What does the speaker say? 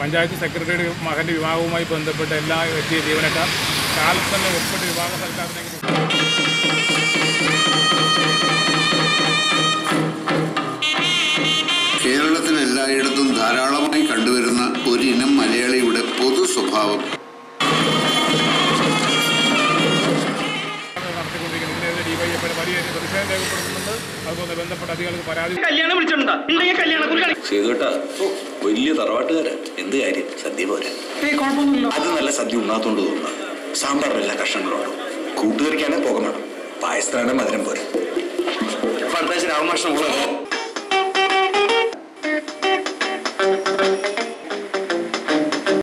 പഞ്ചായത്ത് സെക്രട്ടറിയുടെ മകൻ്റെ വിവാഹവുമായി ബന്ധപ്പെട്ട് എല്ലാ എത്തിയ ജീവനക്കാർ കാലത്ത് തന്നെ ഒപ്പിട്ട് വിവാഹ സൽക്കാരത്തിലേക്ക് കേരളത്തിൽ എല്ലായിടത്തും ധാരാളമായി കണ്ടുവരുന്ന ഒരു ഇനം മലയാളിയുടെ പൊതു സ്വഭാവം നടത്തിക്കൊണ്ടിരിക്കുന്നത് ഇതിനെതിരെ ഡിവൈഎഫ്ഐ വലിയ പ്രതിഷേധം രേഖപ്പെടുത്തുന്നുണ്ട് അതുപോലെ ബന്ധപ്പെട്ട അധികാരികൾക്ക് പരാതി കല്യാണം വിളിച്ചിട്ടുണ്ടോ ഉണ്ടെങ്കിൽ കല്യാണം കുറി കളി സേതുട്ടാ വലിയ തറവാട്ടുകാരാ എന്ത് കാര്യം സദ്യ പോരാ ഏയ് കുഴപ്പമൊന്നുമില്ല അത് നല്ല സദ്യ ഉണ്ണാത്തോണ്ട് തോന്നുന്നു സാമ്പാറിൽ എല്ലാ കഷ്ണങ്ങളുണ്ടോ കൂട്ടുകറിക്കാണെ പോക വേണം പായസത്തിനാണെ മധുരം പോരാ പണ്ടാശ് രാമകൃഷ്ണൻ ഉള്ളത്